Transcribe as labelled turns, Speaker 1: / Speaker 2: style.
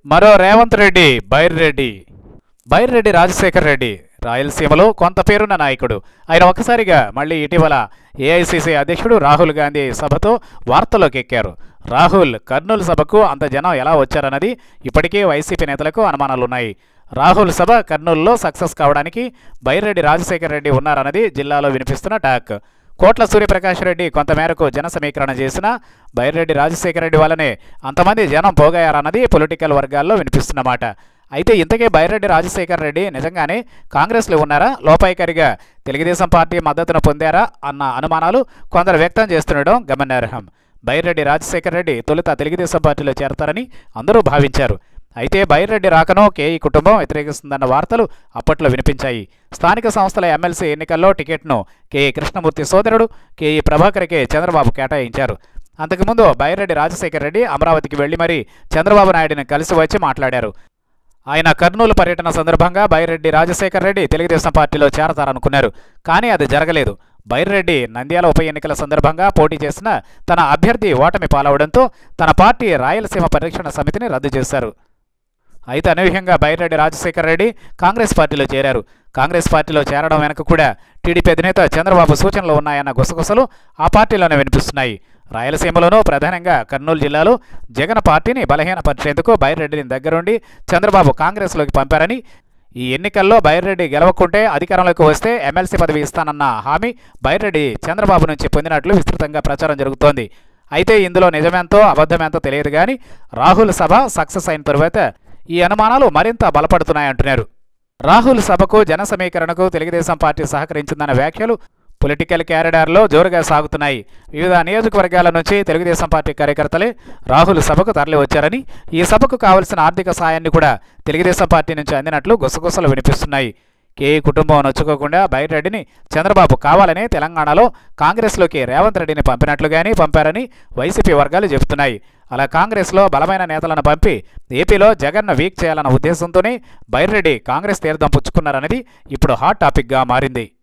Speaker 1: మరో రేవంత్ రెడ్డి బైర్రెడ్డి బైర్రెడ్డి రాజశేఖర్ రెడ్డి రాయలసీమలో కొంత పేరున్న నాయకుడు ఆయన ఒక్కసారిగా మళ్ళీ ఇటీవల ఏఐసిసి అధ్యక్షుడు రాహుల్ గాంధీ సభతో వార్తల్లోకి ఎక్కారు రాహుల్ కర్నూలు సభకు అంత జనం ఎలా వచ్చారన్నది ఇప్పటికే వైసీపీ నేతలకు అనుమానాలున్నాయి రాహుల్ సభ కర్నూలులో సక్సెస్ కావడానికి బైరెడ్డి రాజశేఖర్ రెడ్డి ఉన్నారన్నది జిల్లాలో వినిపిస్తున్న టాక్ కోట్ల సూర్యప్రకాష్ రెడ్డి కొంతమేరకు జన సమీకరణ చేసిన బైరెడ్డి రాజశేఖర రెడ్డి వల్లనే అంతమంది జనం పోగయ్యారన్నది పొలిటికల్ వర్గాల్లో వినిపిస్తున్న మాట అయితే ఇంతకీ బైరెడ్డి రాజశేఖర రెడ్డి నిజంగానే కాంగ్రెస్లో ఉన్నారా లోపాయికారిగా తెలుగుదేశం పార్టీ మద్దతును పొందారా అన్న అనుమానాలు కొందరు వ్యక్తం చేస్తుండడం గమనార్హం బైరెడ్డి రాజశేఖర రెడ్డి తొలుత తెలుగుదేశం పార్టీలో చేరతారని అందరూ భావించారు అయితే బైరెడ్డి రాకను కేఈ కుటుంబం వ్యతిరేకిస్తుందన్న వార్తలు అప్పట్లో వినిపించాయి స్థానిక సంస్థల ఎమ్మెల్సీ ఎన్నికల్లో టికెట్ను కేఈ కృష్ణమూర్తి సోదరుడు కేఈ ప్రభాకర్కే చంద్రబాబు కేటాయించారు అంతకుముందు బైరెడ్డి రాజశేఖర రెడ్డి అమరావతికి వెళ్లి మరీ చంద్రబాబు నాయుడిని కలిసి వచ్చి మాట్లాడారు ఆయన కర్నూలు పర్యటన సందర్భంగా బైరెడ్డి రాజశేఖర్ రెడ్డి తెలుగుదేశం పార్టీలో చేరతారనుకున్నారు కానీ అది జరగలేదు బైరెడ్డి నంద్యాల ఉప ఎన్నికల సందర్భంగా పోటీ చేసిన తన అభ్యర్థి ఓటమి పాలవడంతో తన పార్టీ రాయలసీమ పరిరక్షణ సమితిని రద్దు చేశారు అయితే అనూహ్యంగా బైరెడ్డి రాజశేఖర్ రెడ్డి కాంగ్రెస్ పార్టీలో చేరారు కాంగ్రెస్ పార్టీలో చేరడం వెనక కూడా టీడీపీ అధినేత చంద్రబాబు సూచనలు ఉన్నాయన్న గుసగుసలు ఆ పార్టీలోనే వినిపిస్తున్నాయి రాయలసీమలోనూ ప్రధానంగా కర్నూలు జిల్లాలో జగన్ పార్టీని బలహీనపరిచేందుకు బైరెడ్డిని దగ్గరుండి చంద్రబాబు కాంగ్రెస్లోకి పంపారని ఈ ఎన్నికల్లో బైరెడ్డి గెలవకుంటే అధికారంలోకి వస్తే ఎమ్మెల్సీ పదవి ఇస్తానన్న హామీ బైరెడ్డి చంద్రబాబు నుంచి పొందినట్లు విస్తృతంగా ప్రచారం జరుగుతోంది అయితే ఇందులో నిజమెంతో అబద్ధమెంతో తెలియదు కానీ రాహుల్ సభ సక్సెస్ అయిన తరువాత ఈ అనుమానాలు మరింత బలపడుతున్నాయంటున్నారు రాహుల్ సభకు జన సమీకరణకు తెలుగుదేశం పార్టీ సహకరించిందన్న వ్యాఖ్యలు పొలిటికల్ క్యారిడార్లో జోరుగా సాగుతున్నాయి వివిధ నియోజకవర్గాల నుంచి తెలుగుదేశం పార్టీ కార్యకర్తలే రాహుల్ సభకు తరలి వచ్చారని ఈ సభకు కావలసిన ఆర్థిక సాయాన్ని కూడా తెలుగుదేశం పార్టీ నుంచి అందినట్లు గుసగుసలు వినిపిస్తున్నాయి కేఈ కుటుంబం నొచ్చుకోకుండా బైరెడ్డిని చంద్రబాబు కావాలని తెలంగాణలో కాంగ్రెస్లోకి రేవంత్ రెడ్డిని పంపినట్లుగానే పంపారని వైసీపీ వర్గాలు చెబుతున్నాయి అలా కాంగ్రెస్లో బలమైన నేతలను పంపి ఏపీలో జగన్ను వీక్ చేయాలన్న ఉద్దేశంతోనే బైరెడ్డి కాంగ్రెస్ తీర్థం పుచ్చుకున్నారనేది ఇప్పుడు హాట్ టాపిక్గా మారింది